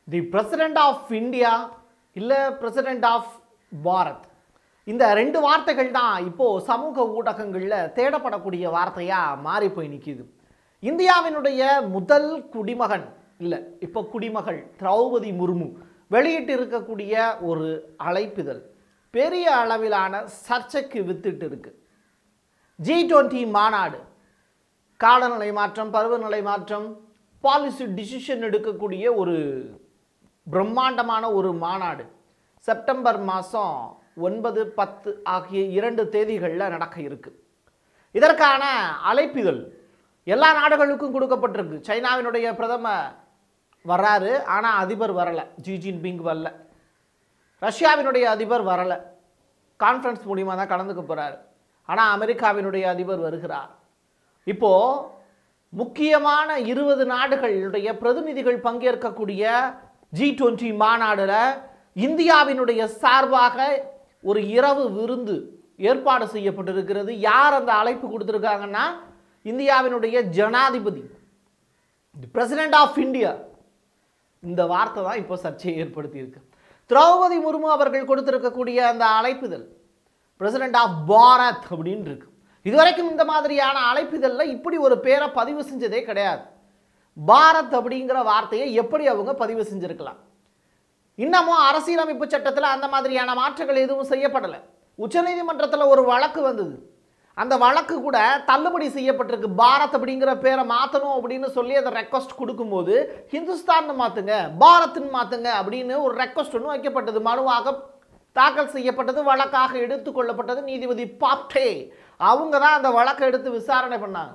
the president of India இல்லை president of Bharat இந்த ரெண்டு வார்த்தைகள் தான் இப்போ சமூக ஊடகங்களில் தேடப்படக்கூடிய வார்த்தையாக மாறி போய் நிற்கிது இந்தியாவினுடைய முதல் குடிமகன் இல்லை இப்போ குடிமகள் திரௌபதி முர்மு வெளியிட்டு இருக்கக்கூடிய ஒரு அழைப்பிதழ் பெரிய அளவிலான சர்ச்சைக்கு வித்திட்டு இருக்கு ஜி டுவெண்ட்டி மாநாடு காலநிலை மாற்றம் பருவநிலை மாற்றம் பாலிசி டிசிஷன் எடுக்கக்கூடிய ஒரு பிரம்மாண்டமான ஒரு மாநாடு செப்டம்பர் மாதம் ஒன்பது பத்து ஆகிய இரண்டு தேதிகளில் நடக்க இருக்கு இதற்கான அழைப்பிதழ் எல்லா நாடுகளுக்கும் கொடுக்கப்பட்டிருக்கு சைனாவினுடைய பிரதமர் வர்றாரு ஆனால் அதிபர் வரலை ஜி ஜின்பிங் வரல ரஷ்யாவினுடைய அதிபர் வரலை கான்ஃபரன்ஸ் மூலியமா தான் கலந்துக்க போகிறாரு ஆனால் அமெரிக்காவினுடைய அதிபர் வருகிறார் இப்போ முக்கியமான இருபது நாடுகளுடைய பிரதிநிதிகள் பங்கேற்கக்கூடிய ஜி டுவெண்ட்டி மாநாடுல இந்தியாவினுடைய சார்பாக ஒரு இரவு விருந்து ஏற்பாடு செய்யப்பட்டிருக்கிறது யார் அந்த அழைப்பு கொடுத்துருக்காங்கன்னா இந்தியாவினுடைய ஜனாதிபதி பிரசிடென்ட் ஆஃப் இந்தியா இந்த வார்த்தை தான் இப்போ சர்ச்சையை ஏற்படுத்தி இருக்கு திரௌபதி முர்மு அவர்கள் கொடுத்திருக்கக்கூடிய அந்த அழைப்புதல் பிரசிடென்ட் ஆஃப் பாரத் அப்படின்னு இருக்கு இதுவரைக்கும் இந்த மாதிரியான அழைப்புதலில் இப்படி ஒரு பேரை பதிவு செஞ்சதே கிடையாது பாரத் அப்படிங்கிற வார்த்தையை எப்படி அவங்க பதிவு செஞ்சிருக்கலாம் இன்னமும் அரசியலமைப்பு சட்டத்தில் அந்த மாதிரியான மாற்றங்கள் எதுவும் செய்யப்படலை உச்சநீதிமன்றத்தில் ஒரு வழக்கு வந்தது அந்த வழக்கு கூட தள்ளுபடி செய்யப்பட்டிருக்கு பாரத் அப்படிங்கிற பேரை மாற்றணும் அப்படின்னு சொல்லி அதை ரெக்வஸ்ட் கொடுக்கும்போது ஹிந்துஸ்தான் மாற்றுங்க பாரத்னு மாற்றுங்க அப்படின்னு ஒரு ரெக்வஸ்ட் ஒன்று வைக்கப்பட்டது மனுவாக தாக்கல் செய்யப்பட்டது வழக்காக எடுத்துக்கொள்ளப்பட்டது நீதிபதி பாப்டே அவங்க தான் அந்த வழக்கை எடுத்து விசாரணை பண்ணாங்க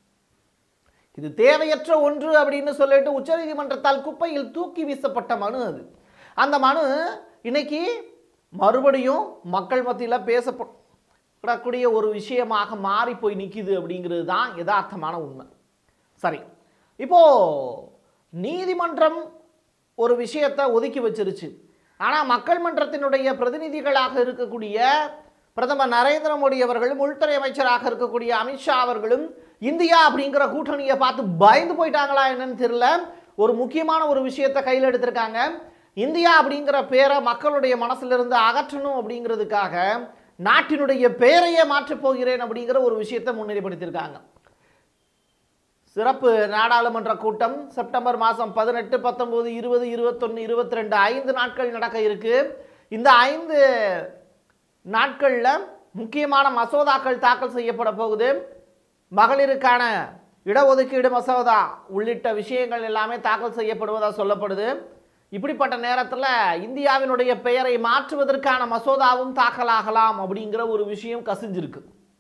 இது தேவையற்ற ஒன்று அப்படின்னு சொல்லிட்டு உச்சநீதிமன்றத்தால் குப்பையில் தூக்கி வீசப்பட்ட மனு அது அந்த மனு இன்னைக்கு மறுபடியும் மக்கள் மத்தியில் பேசப்படக்கூடிய ஒரு விஷயமாக மாறி போய் நிற்கிது அப்படிங்கிறது தான் யதார்த்தமான உண்மை சரி இப்போ நீதிமன்றம் ஒரு விஷயத்தை ஒதுக்கி வச்சிருச்சு ஆனால் மக்கள் மன்றத்தினுடைய பிரதிநிதிகளாக இருக்கக்கூடிய பிரதமர் நரேந்திர மோடி அவர்களும் உள்துறை அமைச்சராக இருக்கக்கூடிய அமித்ஷா அவர்களும் இந்தியா அப்படிங்கிற கூட்டணியை பார்த்து பயந்து போயிட்டாங்களா என்னன்னு தெரியல ஒரு முக்கியமான ஒரு விஷயத்தை கையில் எடுத்திருக்காங்க இந்தியா அப்படிங்கிற பேரை மக்களுடைய மனசிலிருந்து அகற்றணும் அப்படிங்கிறதுக்காக நாட்டினுடைய பெயரையே மாற்றப் போகிறேன் அப்படிங்கிற ஒரு விஷயத்தை முன்னிலைப்படுத்தியிருக்காங்க சிறப்பு நாடாளுமன்ற கூட்டம் செப்டம்பர் மாதம் பதினெட்டு பத்தொம்போது இருபது இருபத்தொன்று இருபத்தி ரெண்டு ஐந்து நாட்கள் நடக்க இருக்கு இந்த ஐந்து நாட்களில் முக்கியமான மசோதாக்கள் தாக்கல் செய்யப்பட போகுது மகளிருக்கான இடஒதுக்கீடு மசோதா உள்ளிட்ட விஷயங்கள் எல்லாமே தாக்கல் செய்யப்படுவதாக சொல்லப்படுது இப்படிப்பட்ட நேரத்தில் இந்தியாவினுடைய பெயரை மாற்றுவதற்கான மசோதாவும் தாக்கலாகலாம் அப்படிங்கிற ஒரு விஷயம் கசிஞ்சிருக்கு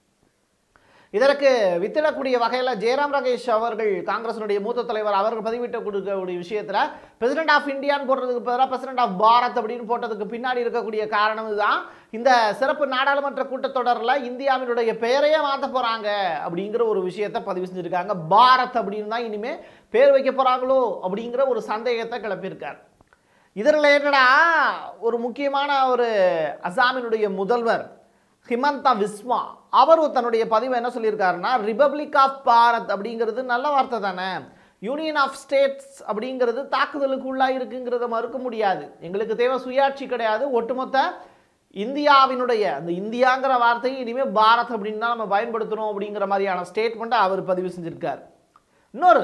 இதற்கு வித்திடக்கூடிய வகையில் ஜெயராம் ரகேஷ் அவர்கள் காங்கிரசினுடைய மூத்த தலைவர் அவர்கள் பதிவிட்ட கொடுக்கக்கூடிய விஷயத்தில் பிரசிடென்ட் ஆஃப் இந்தியான்னு போடுறதுக்கு பதிலாக பிரசிடென்ட் ஆஃப் பாரத் அப்படின்னு போட்டதுக்கு பின்னாடி இருக்கக்கூடிய காரணம் இதுதான் இந்த சிறப்பு நாடாளுமன்ற கூட்டத்தொடரில் இந்தியாவினுடைய பெயரையே மாற்ற போகிறாங்க அப்படிங்கிற ஒரு விஷயத்தை பதிவு செஞ்சுருக்காங்க பாரத் அப்படின்னு தான் இனிமேல் பேர் வைக்க போகிறாங்களோ அப்படிங்கிற ஒரு சந்தேகத்தை கிளப்பியிருக்கார் இதில் ரிலேட்டடா ஒரு முக்கியமான ஒரு அசாமினுடைய முதல்வர் ஹிமந்தா விஸ்வா அவர் தன்னுடைய பதிவை என்ன சொல்லியிருக்காருன்னா ரிபப்ளிக் ஆஃப் பாரத் அப்படிங்கிறது நல்ல வார்த்தை தானே யூனியன் ஆஃப் ஸ்டேட்ஸ் அப்படிங்கிறது தாக்குதலுக்கு உள்ளாக இருக்குங்கிறத மறுக்க முடியாது எங்களுக்கு தேவை சுயாட்சி கிடையாது ஒட்டுமொத்த இந்தியாவினுடைய அந்த இந்தியாங்கிற வார்த்தையை இனிமேல் பாரத் அப்படின்னு தான் நம்ம பயன்படுத்தணும் அப்படிங்கிற மாதிரியான ஸ்டேட்மெண்ட்டை அவர் பதிவு செஞ்சிருக்கார் இன்னொரு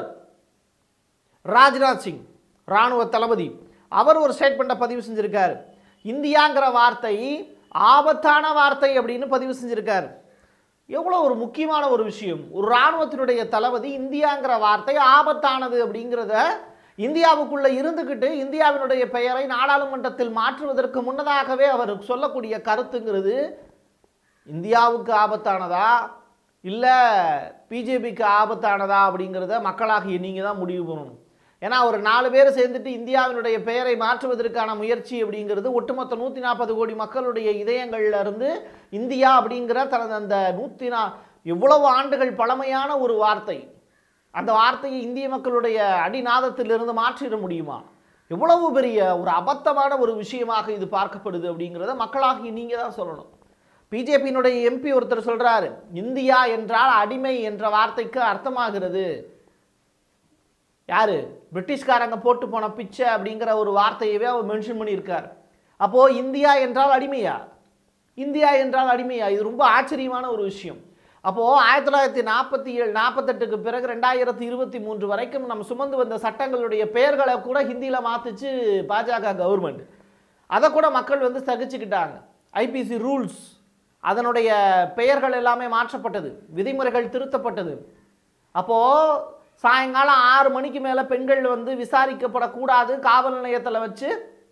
ராஜ்நாத் சிங் ராணுவ தளபதி அவர் ஒரு ஸ்டேட்மெண்ட்டை பதிவு செஞ்சிருக்காரு இந்தியாங்கிற வார்த்தை ஆபத்தான வார்த்தை அப்படின்னு பதிவு செஞ்சிருக்காரு எவ்வளோ ஒரு முக்கியமான ஒரு விஷயம் ஒரு இராணுவத்தினுடைய தளபதி இந்தியாங்கிற வார்த்தை ஆபத்தானது அப்படிங்கிறத இந்தியாவுக்குள்ளே இருந்துக்கிட்டு இந்தியாவினுடைய பெயரை நாடாளுமன்றத்தில் மாற்றுவதற்கு முன்னதாகவே அவர் சொல்லக்கூடிய கருத்துங்கிறது இந்தியாவுக்கு ஆபத்தானதா இல்லை பிஜேபிக்கு ஆபத்தானதா அப்படிங்கிறத மக்களாகிய நீங்கள் தான் முடிவு பண்ணணும் ஏன்னா ஒரு நாலு பேர் சேர்ந்துட்டு இந்தியாவினுடைய பெயரை மாற்றுவதற்கான முயற்சி அப்படிங்கிறது ஒட்டுமொத்த நூற்றி நாற்பது கோடி மக்களுடைய இதயங்கள்ல இருந்து இந்தியா அப்படிங்கிற தனது அந்த நூற்றி நா எவ்வளவு ஆண்டுகள் பழமையான ஒரு வார்த்தை அந்த வார்த்தையை இந்திய மக்களுடைய அடிநாதத்திலிருந்து மாற்றிட முடியுமா எவ்வளவு பெரிய ஒரு அபத்தமான ஒரு விஷயமாக இது பார்க்கப்படுது அப்படிங்கிறத மக்களாகி நீங்கள் தான் சொல்லணும் பிஜேபியினுடைய எம்பி ஒருத்தர் சொல்றாரு இந்தியா என்றால் அடிமை என்ற வார்த்தைக்கு அர்த்தமாகிறது யாரு பிரிட்டிஷ்காரங்க போட்டு போன பிச்சை அப்படிங்கிற ஒரு வார்த்தையவே அவர் மென்ஷன் பண்ணியிருக்கார் அப்போது இந்தியா என்றால் அடிமையா இந்தியா என்றால் அடிமையா இது ரொம்ப ஆச்சரியமான ஒரு விஷயம் அப்போது ஆயிரத்தி தொள்ளாயிரத்தி நாற்பத்தி ஏழு நாற்பத்தெட்டுக்கு பிறகு ரெண்டாயிரத்தி இருபத்தி மூன்று வரைக்கும் நம்ம சுமந்து வந்த சட்டங்களுடைய பெயர்களை கூட ஹிந்தியில் மாற்றுச்சு பாஜக கவர்மெண்ட் அதை கூட மக்கள் வந்து சகிச்சுக்கிட்டாங்க ஐபிசி ரூல்ஸ் அதனுடைய பெயர்கள் எல்லாமே மாற்றப்பட்டது விதிமுறைகள் திருத்தப்பட்டது அப்போது சாயங்காலம் ஆறு மணிக்கு மேலே பெண்கள் வந்து விசாரிக்கப்படக்கூடாது காவல் நிலையத்தில் வச்சு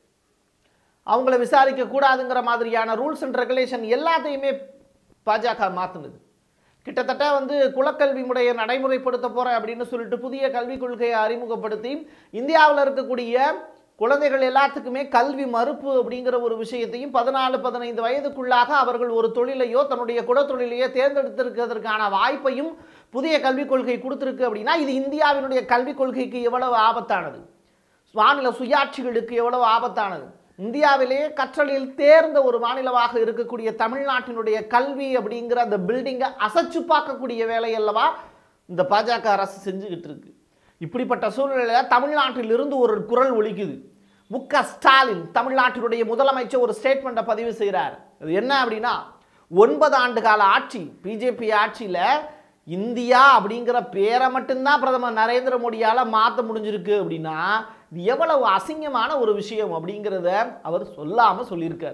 அவங்கள விசாரிக்க கூடாதுங்கிற மாதிரியான ரூல்ஸ் அண்ட் ரெகுலேஷன் எல்லாத்தையுமே பாஜக மாற்றுனது கிட்டத்தட்ட வந்து குலக்கல்வி முறையை நடைமுறைப்படுத்த போகிறேன் அப்படின்னு சொல்லிட்டு புதிய கல்விக் கொள்கையை அறிமுகப்படுத்தி இந்தியாவில் இருக்கக்கூடிய குழந்தைகள் எல்லாத்துக்குமே கல்வி மறுப்பு அப்படிங்கிற ஒரு விஷயத்தையும் பதினாலு பதினைந்து வயதுக்குள்ளாக அவர்கள் ஒரு தொழிலையோ தன்னுடைய குலத்தொழிலையோ தேர்ந்தெடுத்திருக்கிறதுக்கான வாய்ப்பையும் புதிய கல்விக் கொள்கை கொடுத்துருக்கு அப்படின்னா இது இந்தியாவினுடைய கல்விக் கொள்கைக்கு எவ்வளவு ஆபத்தானது மாநில சுயாட்சிகளுக்கு எவ்வளவு ஆபத்தானது இந்தியாவிலேயே கற்றலில் தேர்ந்த ஒரு மாநிலமாக இருக்கக்கூடிய தமிழ்நாட்டினுடைய கல்வி அப்படிங்கிற அந்த பில்டிங்கை அசைச்சு பார்க்கக்கூடிய வேலை அல்லவா இந்த பாஜக அரசு செஞ்சுக்கிட்டு இருக்கு இப்படிப்பட்ட சூழ்நிலையில் தமிழ்நாட்டிலிருந்து ஒரு குரல் ஒலிக்குது மு க ஸ்டாலின் தமிழ்நாட்டினுடைய முதலமைச்சர் ஒரு ஸ்டேட்மெண்ட்டை பதிவு செய்கிறார் அது என்ன அப்படின்னா ஒன்பது ஆண்டு கால ஆட்சி பிஜேபி ஆட்சியில் இந்தியா அப்படிங்கிற பேரை மட்டும்தான் பிரதமர் நரேந்திர மோடியால் மாற்ற முடிஞ்சிருக்கு அப்படின்னா இது எவ்வளவு அசிங்கமான ஒரு விஷயம் அப்படிங்கிறத அவர் சொல்லாமல் சொல்லியிருக்கார்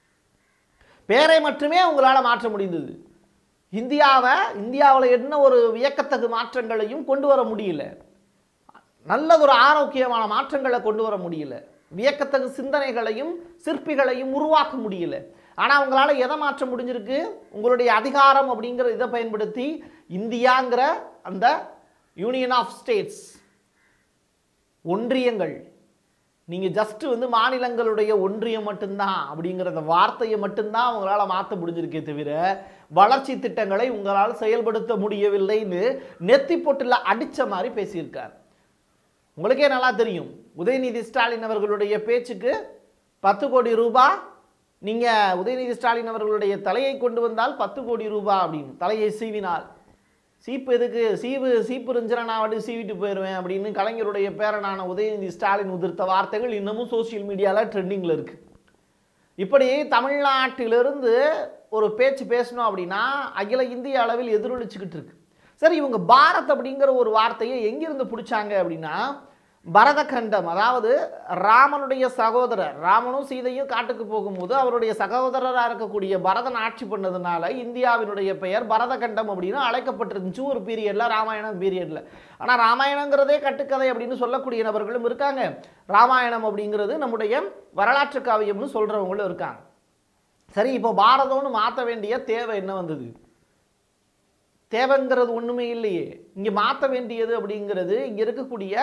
பேரை மட்டுமே உங்களால் மாற்ற முடிந்தது இந்தியாவை இந்தியாவில் என்ன ஒரு வியக்கத்தகு மாற்றங்களையும் கொண்டு வர முடியல நல்லதொரு ஆரோக்கியமான மாற்றங்களை கொண்டு வர முடியல வியக்கத்தகு சிந்தனைகளையும் சிற்பிகளையும் உருவாக்க முடியல ஆனால் உங்களால் எதை மாற்ற முடிஞ்சிருக்கு உங்களுடைய அதிகாரம் அப்படிங்கிற இதை பயன்படுத்தி இந்தியாங்கிற அந்த யூனியன் ஆஃப் ஸ்டேட்ஸ் ஒன்றியங்கள் நீங்கள் ஜஸ்ட் வந்து மாநிலங்களுடைய ஒன்றியம் மட்டும்தான் அப்படிங்கிறத வார்த்தையை மட்டும்தான் உங்களால் மாற்ற முடிஞ்சிருக்கே தவிர வளர்ச்சி திட்டங்களை உங்களால் செயல்படுத்த முடியவில்லைன்னு நெத்தி பொட்டில் அடித்த மாதிரி பேசியிருக்கார் உங்களுக்கே நல்லா தெரியும் உதயநிதி ஸ்டாலின் அவர்களுடைய பேச்சுக்கு பத்து கோடி ரூபாய் நீங்கள் உதயநிதி ஸ்டாலின் அவர்களுடைய தலையை கொண்டு வந்தால் பத்து கோடி ரூபாய் அப்படின்னு தலையை சீவினால் சீப்பு எதுக்கு சீவு சீப்பு இருந்துச்சுன்னா நான் வந்து சீவிட்டு போயிடுவேன் அப்படின்னு கலைஞருடைய பேரனான உதயநிதி ஸ்டாலின் உதிர்த்த வார்த்தைகள் இன்னமும் சோஷியல் மீடியாவில் ட்ரெண்டிங்கில் இருக்குது இப்படி தமிழ்நாட்டிலிருந்து ஒரு பேச்சு பேசணும் அப்படின்னா அகில இந்திய அளவில் எதிரொலிச்சுக்கிட்டு இருக்கு சரி இவங்க பாரத் அப்படிங்கிற ஒரு வார்த்தையை எங்கிருந்து பிடிச்சாங்க அப்படின்னா பரதகண்டம் அதாவது ராமனுடைய சகோதரர் ராமனும் சீதையும் காட்டுக்கு போகும்போது அவருடைய சகோதரராக இருக்கக்கூடிய பரதன் ஆட்சி பண்ணதுனால இந்தியாவினுடைய பெயர் பரதகண்டம் அப்படின்னு அழைக்கப்பட்டிருந்துச்சு ஒரு பீரியடில் ராமாயணம் பீரியடில் ஆனால் ராமாயணங்கிறதே கட்டுக்கதை அப்படின்னு சொல்லக்கூடிய நபர்களும் இருக்காங்க ராமாயணம் அப்படிங்கிறது நம்முடைய வரலாற்று காவியம்னு சொல்கிறவங்களும் இருக்காங்க சரி இப்போ பாரதம்னு மாற்ற வேண்டிய தேவை என்ன வந்தது தேவைங்கிறது ஒன்றுமே இல்லையே இங்கே மாற்ற வேண்டியது அப்படிங்கிறது இங்கே இருக்கக்கூடிய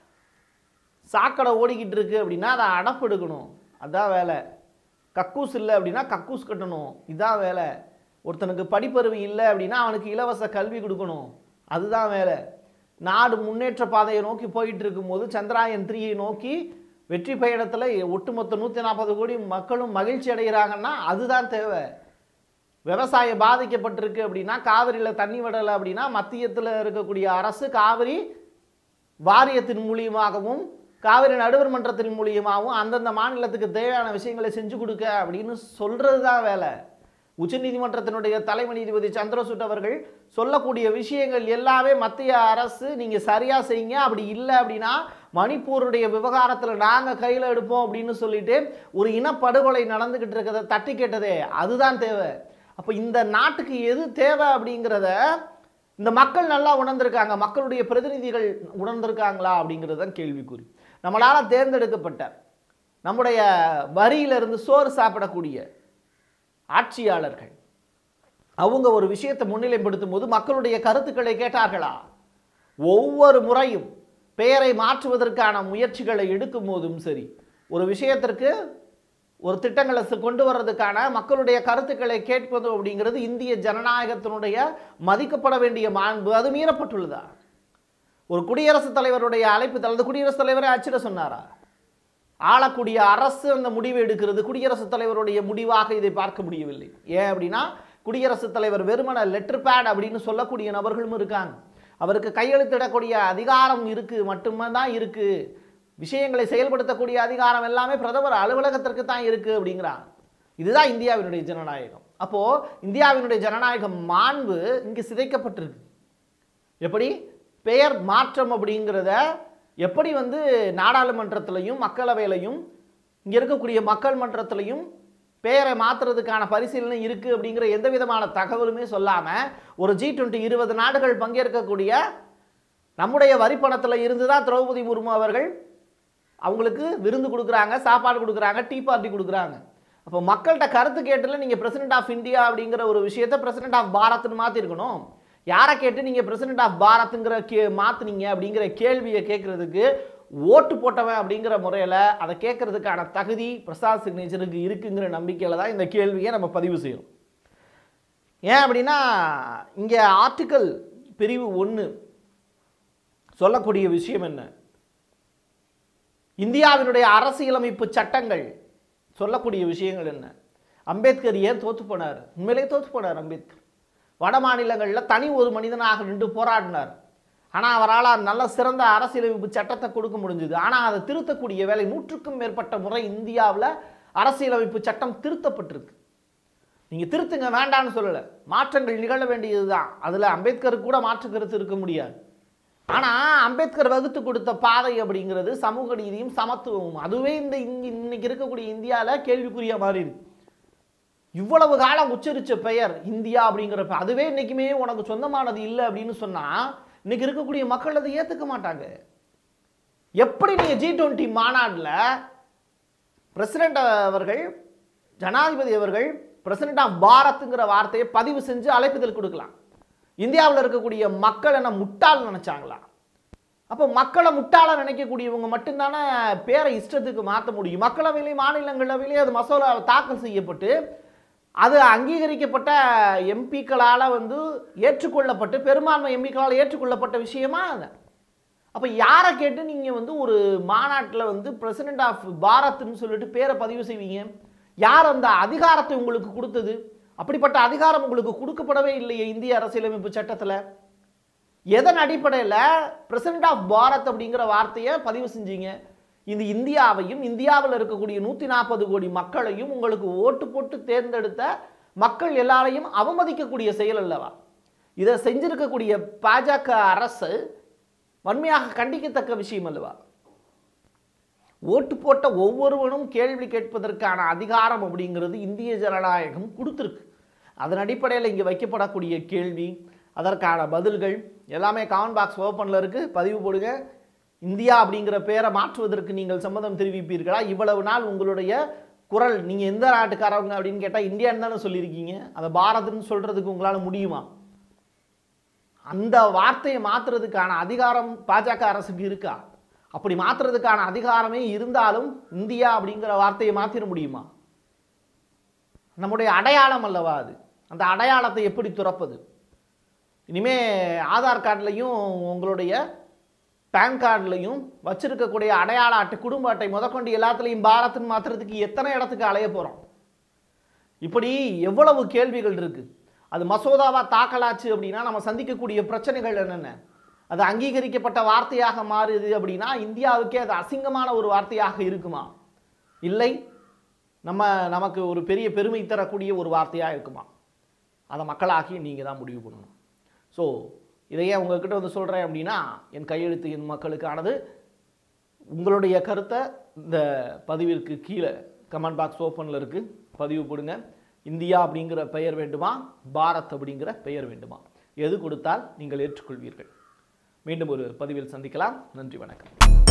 சாக்கடை ஓடிக்கிட்டு இருக்கு அப்படின்னா அதை அடப்பு எடுக்கணும் அதான் வேலை கக்கூஸ் இல்லை அப்படின்னா கக்கூஸ் கட்டணும் இதான் வேலை ஒருத்தனுக்கு படிப்பறிவு இல்லை அப்படின்னா அவனுக்கு இலவச கல்வி கொடுக்கணும் அதுதான் வேலை நாடு முன்னேற்ற பாதையை நோக்கி போயிட்டு இருக்கும்போது சந்திராயன் த்ரீயை நோக்கி வெற்றி பயணத்தில் ஒட்டுமொத்த நூற்றி நாற்பது கோடி மக்களும் மகிழ்ச்சி அடைகிறாங்கன்னா அதுதான் தேவை விவசாயம் பாதிக்கப்பட்டிருக்கு அப்படின்னா காவிரியில் தண்ணி விடலை அப்படின்னா மத்தியத்தில் இருக்கக்கூடிய அரசு காவிரி வாரியத்தின் மூலியமாகவும் காவிரி நடுவர் மன்றத்தின் மூலியமாகவும் அந்தந்த மாநிலத்துக்கு தேவையான விஷயங்களை செஞ்சு கொடுக்க அப்படின்னு சொல்கிறது தான் வேலை உச்சநீதிமன்றத்தினுடைய தலைமை நீதிபதி சந்திரசூட் அவர்கள் சொல்லக்கூடிய விஷயங்கள் எல்லாமே மத்திய அரசு நீங்கள் சரியாக செய்யுங்க அப்படி இல்லை அப்படின்னா மணிப்பூருடைய விவகாரத்தில் நாங்கள் கையில் எடுப்போம் அப்படின்னு சொல்லிட்டு ஒரு இனப்படுகொலை நடந்துக்கிட்டு இருக்கிறத தட்டி கேட்டதே அதுதான் தேவை அப்போ இந்த நாட்டுக்கு எது தேவை அப்படிங்கிறத இந்த மக்கள் நல்லா உணர்ந்திருக்காங்க மக்களுடைய பிரதிநிதிகள் உணர்ந்திருக்காங்களா அப்படிங்கிறது தான் கேள்விக்குறி நம்மளால் தேர்ந்தெடுக்கப்பட்ட நம்முடைய வரியிலிருந்து சோறு சாப்பிடக்கூடிய ஆட்சியாளர்கள் அவங்க ஒரு விஷயத்தை முன்னிலைப்படுத்தும் போது மக்களுடைய கருத்துக்களை கேட்டார்களா ஒவ்வொரு முறையும் பெயரை மாற்றுவதற்கான முயற்சிகளை எடுக்கும் போதும் சரி ஒரு விஷயத்திற்கு ஒரு திட்டங்களை சு- கொண்டு வர்றதுக்கான மக்களுடைய கருத்துக்களை கேட்பது அப்படிங்கிறது இந்திய ஜனநாயகத்தினுடைய மதிக்கப்பட வேண்டிய மாண்பு அது மீறப்பட்டுள்ளதா ஒரு குடியரசுத் தலைவருடைய அழைப்பு தனது குடியரசுத் தலைவரை அச்சிட சொன்னாரா ஆளக்கூடிய அரசு அந்த முடிவை எடுக்கிறது குடியரசுத் தலைவருடைய முடிவாக இதை பார்க்க முடியவில்லை ஏன் அப்படின்னா குடியரசுத் தலைவர் வெறுமன லெட்டர் பேட் அப்படின்னு சொல்லக்கூடிய நபர்களும் இருக்காங்க அவருக்கு கையெழுத்திடக்கூடிய அதிகாரம் இருக்கு மட்டுமே தான் இருக்கு விஷயங்களை செயல்படுத்தக்கூடிய அதிகாரம் எல்லாமே பிரதமர் அலுவலகத்திற்கு தான் இருக்கு அப்படிங்கிறார் இதுதான் இந்தியாவினுடைய ஜனநாயகம் அப்போ இந்தியாவினுடைய ஜனநாயக மாண்பு இங்கு சிதைக்கப்பட்டிருக்கு எப்படி பெயர் மாற்றம் அப்படிங்கிறத எப்படி வந்து நாடாளுமன்றத்திலையும் மக்களவையிலையும் இங்கே இருக்கக்கூடிய மக்கள் மன்றத்திலையும் பெயரை மாற்றுறதுக்கான பரிசீலனை இருக்குது அப்படிங்கிற எந்த விதமான தகவலுமே சொல்லாமல் ஒரு ஜி டுவெண்ட்டி இருபது நாடுகள் பங்கேற்கக்கூடிய நம்முடைய வரிப்பணத்தில் இருந்து தான் திரௌபதி முர்மு அவர்கள் அவங்களுக்கு விருந்து கொடுக்குறாங்க சாப்பாடு கொடுக்குறாங்க டீ பார்ட்டி கொடுக்குறாங்க அப்போ மக்கள்கிட்ட கருத்து கேட்டுல நீங்கள் பிரசிடென்ட் ஆஃப் இந்தியா அப்படிங்கிற ஒரு விஷயத்தை பிரசிடென்ட் ஆஃப் பாரத்னு மாற்றிருக்கணும் யாரை கேட்டு நீங்கள் பிரசிடென்ட் ஆஃப் பாரத்துங்கிற கே மாற்றுனீங்க அப்படிங்கிற கேள்வியை கேட்குறதுக்கு ஓட்டு போட்டவன் அப்படிங்கிற முறையில் அதை கேட்கறதுக்கான தகுதி பிரசாத் சிக்னேச்சருக்கு இருக்குங்கிற நம்பிக்கையில் தான் இந்த கேள்வியை நம்ம பதிவு செய்யணும் ஏன் அப்படின்னா இங்கே ஆர்டிக்கல் பிரிவு ஒன்று சொல்லக்கூடிய விஷயம் என்ன இந்தியாவினுடைய அரசியலமைப்பு சட்டங்கள் சொல்லக்கூடிய விஷயங்கள் என்ன அம்பேத்கர் ஏன் தோத்து போனார் உண்மையிலேயே தோத்து போனார் அம்பேத்கர் வட மாநிலங்களில் தனி ஒரு மனிதனாக நின்று போராடினார் ஆனால் அவரால் நல்ல சிறந்த அரசியலமைப்பு சட்டத்தை கொடுக்க முடிஞ்சுது ஆனால் அதை திருத்தக்கூடிய வேலை நூற்றுக்கும் மேற்பட்ட முறை இந்தியாவில் அரசியலமைப்பு சட்டம் திருத்தப்பட்டிருக்கு நீங்கள் திருத்துங்க வேண்டான்னு சொல்லலை மாற்றங்கள் நிகழ வேண்டியது தான் அதில் அம்பேத்கருக்கு கூட மாற்று கருத்து இருக்க முடியாது ஆனால் அம்பேத்கர் வகுத்து கொடுத்த பாதை அப்படிங்கிறது சமூக நீதியும் சமத்துவமும் அதுவே இந்த இங்க இன்னைக்கு இருக்கக்கூடிய இந்தியாவில் கேள்விக்குரிய மாதிரி இருக்கு இவ்வளவு காலம் உச்சரித்த பெயர் இந்தியா அப்படிங்கிற பெ- அதுவே இன்னைக்குமே உனக்கு சொந்தமானது இல்லை அப்படின்னு சொன்னால் இன்னைக்கு இருக்கக்கூடிய மக்கள் அதை ஏற்றுக்க மாட்டாங்க எப்படி நீங்கள் ஜி டுவெண்ட்டி மாநாட்டில் பிரசிடென்ட் அவர்கள் ஜனாதிபதி அவர்கள் பிரசிடென்ட் ஆஃப் பாரத்ங்கிற வார்த்தையை பதிவு செஞ்சு அழைப்புதல் கொடுக்கலாம் இந்தியாவில் இருக்கக்கூடிய மக்கள் என்ன முட்டாள் நினைச்சாங்களா அப்போ மக்களை முட்டாள நினைக்கக்கூடியவங்க மட்டும்தானே பேரை இஷ்டத்துக்கு மாற்ற முடியும் மக்களவையிலே மாநிலங்களவையிலே அது மசோதா தாக்கல் செய்யப்பட்டு அது அங்கீகரிக்கப்பட்ட எம்பிக்களால் வந்து ஏற்றுக்கொள்ளப்பட்டு பெரும்பான்மை எம்பிக்களால் ஏற்றுக்கொள்ளப்பட்ட விஷயமா அது அப்போ யாரை கேட்டு நீங்கள் வந்து ஒரு மாநாட்டில் வந்து பிரசிடென்ட் ஆஃப் பாரத்னு சொல்லிட்டு பேரை பதிவு செய்வீங்க யார் அந்த அதிகாரத்தை உங்களுக்கு கொடுத்தது அப்படிப்பட்ட அதிகாரம் உங்களுக்கு கொடுக்கப்படவே இல்லையே இந்திய அரசியலமைப்பு சட்டத்தில் எதன் அடிப்படையில் பிரசிடென்ட் ஆஃப் பாரத் அப்படிங்கிற வார்த்தையை பதிவு செஞ்சீங்க இந்த இந்தியாவையும் இந்தியாவில் இருக்கக்கூடிய நூற்றி நாற்பது கோடி மக்களையும் உங்களுக்கு ஓட்டு போட்டு தேர்ந்தெடுத்த மக்கள் எல்லாரையும் அவமதிக்கக்கூடிய செயல் அல்லவா இதை செஞ்சிருக்கக்கூடிய பாஜக அரசு வன்மையாக கண்டிக்கத்தக்க விஷயம் அல்லவா ஓட்டு போட்ட ஒவ்வொருவனும் கேள்வி கேட்பதற்கான அதிகாரம் அப்படிங்கிறது இந்திய ஜனநாயகம் கொடுத்துருக்கு அதன் அடிப்படையில் இங்கே வைக்கப்படக்கூடிய கேள்வி அதற்கான பதில்கள் எல்லாமே காமன் பாக்ஸ் ஓப்பனில் இருக்குது பதிவு போடுங்க இந்தியா அப்படிங்கிற பேரை மாற்றுவதற்கு நீங்கள் சம்மதம் தெரிவிப்பீர்களா இவ்வளவு நாள் உங்களுடைய குரல் நீங்கள் எந்த நாட்டுக்காரவங்க அப்படின்னு கேட்டால் இந்தியான்னு தானே சொல்லியிருக்கீங்க அதை பாரத்னு சொல்கிறதுக்கு உங்களால் முடியுமா அந்த வார்த்தையை மாற்றுறதுக்கான அதிகாரம் பாஜக அரசுக்கு இருக்கா அப்படி மாற்றுறதுக்கான அதிகாரமே இருந்தாலும் இந்தியா அப்படிங்கிற வார்த்தையை மாற்றிட முடியுமா நம்முடைய அடையாளம் அல்லவா அது அந்த அடையாளத்தை எப்படி துறப்பது இனிமே ஆதார் கார்டுலையும் உங்களுடைய பேன் கார்டுலையும் வச்சிருக்கக்கூடிய அடையாள அட்டை குடும்ப அட்டை முதற்கொண்டு எல்லாத்துலேயும் பாரத்னு மாற்றுறதுக்கு எத்தனை இடத்துக்கு அலைய போகிறோம் இப்படி எவ்வளவு கேள்விகள் இருக்கு அது மசோதாவா தாக்கலாச்சு அப்படின்னா நம்ம சந்திக்கக்கூடிய பிரச்சனைகள் என்னென்ன அது அங்கீகரிக்கப்பட்ட வார்த்தையாக மாறுது அப்படின்னா இந்தியாவுக்கே அது அசிங்கமான ஒரு வார்த்தையாக இருக்குமா இல்லை நம்ம நமக்கு ஒரு பெரிய பெருமை தரக்கூடிய ஒரு வார்த்தையாக இருக்குமா அதை மக்களாகி நீங்கள் தான் முடிவு பண்ணணும் ஸோ இதையே உங்ககிட்ட வந்து சொல்கிறேன் அப்படின்னா என் கையெழுத்து என் மக்களுக்கானது உங்களுடைய கருத்தை இந்த பதிவிற்கு கீழே கமெண்ட் பாக்ஸ் ஓப்பனில் இருக்குது பதிவு போடுங்க இந்தியா அப்படிங்கிற பெயர் வேண்டுமா பாரத் அப்படிங்கிற பெயர் வேண்டுமா எது கொடுத்தால் நீங்கள் ஏற்றுக்கொள்வீர்கள் மீண்டும் ஒரு பதிவில் சந்திக்கலாம் நன்றி வணக்கம்